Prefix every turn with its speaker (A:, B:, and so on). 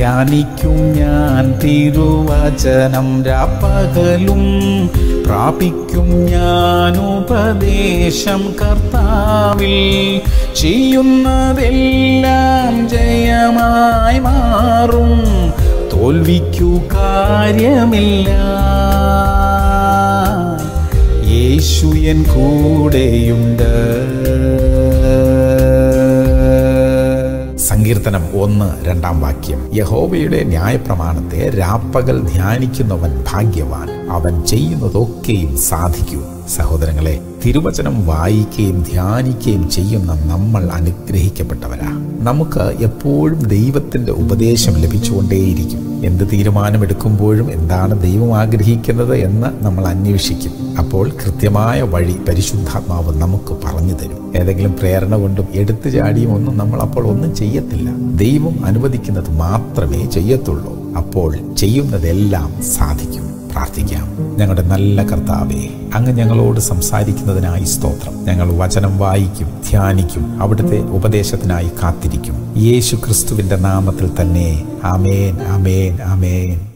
A: ധ്യാനിക്കും ഞാൻ തിരുവചനം രാപ്പകലും പ്രാപിക്കും ഞാൻ ഉപദേശം കർത്താവിൽ ചെയ്യുന്നതെല്ലാം ജയമായി മാറും തോൽവിക്കു കാര്യമില്ല യേശു എൻ കൂടെയുണ്ട് സങ്കീർത്തനം ഒന്ന് രണ്ടാം വാക്യം യഹോവയുടെ ന്യായപ്രമാണത്തെ രാപ്പകൽ ധ്യാനിക്കുന്നവൻ ഭാഗ്യവാൻ അവൻ ചെയ്യുന്നതൊക്കെയും സാധിക്കും സഹോദരങ്ങളെ തിരുവചനം വായിക്കുകയും ധ്യാനിക്കുകയും ചെയ്യുന്ന നമ്മൾ അനുഗ്രഹിക്കപ്പെട്ടവരാ നമുക്ക് എപ്പോഴും ദൈവത്തിന്റെ ഉപദേശം ലഭിച്ചുകൊണ്ടേയിരിക്കും എന്ത് തീരുമാനമെടുക്കുമ്പോഴും എന്താണ് ദൈവം ആഗ്രഹിക്കുന്നത് എന്ന് നമ്മൾ അന്വേഷിക്കും അപ്പോൾ കൃത്യമായ വഴി പരിശുദ്ധാത്മാവ് നമുക്ക് പറഞ്ഞു തരും ഏതെങ്കിലും പ്രേരണ കൊണ്ടും എടുത്തു ചാടിയും ഒന്നും നമ്മൾ അപ്പോൾ ഒന്നും ചെയ്യത്തില്ല ദൈവം അനുവദിക്കുന്നത് മാത്രമേ ചെയ്യത്തുള്ളൂ അപ്പോൾ ചെയ്യുന്നതെല്ലാം സാധിക്കും പ്രാർത്ഥിക്കാം ഞങ്ങളുടെ നല്ല കർത്താവേ അങ്ങ് ഞങ്ങളോട് സംസാരിക്കുന്നതിനായി സ്തോത്രം ഞങ്ങൾ വചനം വായിക്കും ധ്യാനിക്കും അവിടുത്തെ ഉപദേശത്തിനായി കാത്തിരിക്കും യേശു ക്രിസ്തുവിന്റെ നാമത്തിൽ തന്നെ ആമേൻ ആമേൻ ആമേൻ